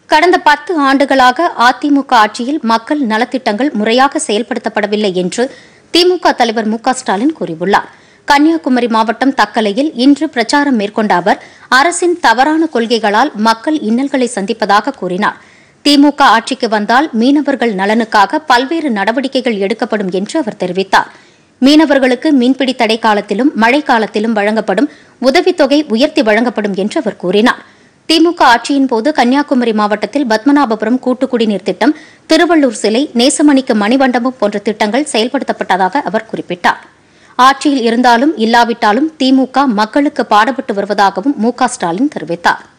கடந்த பத்து ஆண்டுகளாக அதிமுக ஆட்சியில் மக்கள் நலத்திட்டங்கள் முறையாக செயல்படுத்தப்படவில்லை என்று திமுக தலைவர் மு க ஸ்டாலின் கூறியுள்ளார் கன்னியாகுமரி மாவட்டம் தக்கலையில் இன்று பிரச்சாரம் மேற்கொண்ட அவர் அரசின் தவறான கொள்கைகளால் மக்கள் இன்னல்களை சந்திப்பதாக கூறினார் திமுக ஆட்சிக்கு வந்தால் மீனவர்கள் நலனுக்காக பல்வேறு நடவடிக்கைகள் எடுக்கப்படும் என்று அவர் தெரிவித்தார் மீனவர்களுக்கு மீன்பிடி தடை காலத்திலும் மழை காலத்திலும் வழங்கப்படும் உதவித்தொகை உயர்த்தி வழங்கப்படும் என்று அவர் கூறினார் திமுக ஆட்சியின் போது கன்னியாகுமரி மாவட்டத்தில் பத்மநாபபுரம் கூட்டுக்குடிநீர் திட்டம் திருவள்ளூர் சிலை நேசமணிக்கு மணிமண்டபம் போன்ற திட்டங்கள் செயல்படுத்தப்பட்டதாக அவர் குறிப்பிட்டார் ஆட்சியில் இருந்தாலும் இல்லாவிட்டாலும் திமுக மக்களுக்கு பாடுபட்டு வருவதாகவும் மு க ஸ்டாலின் தெரிவித்தாா்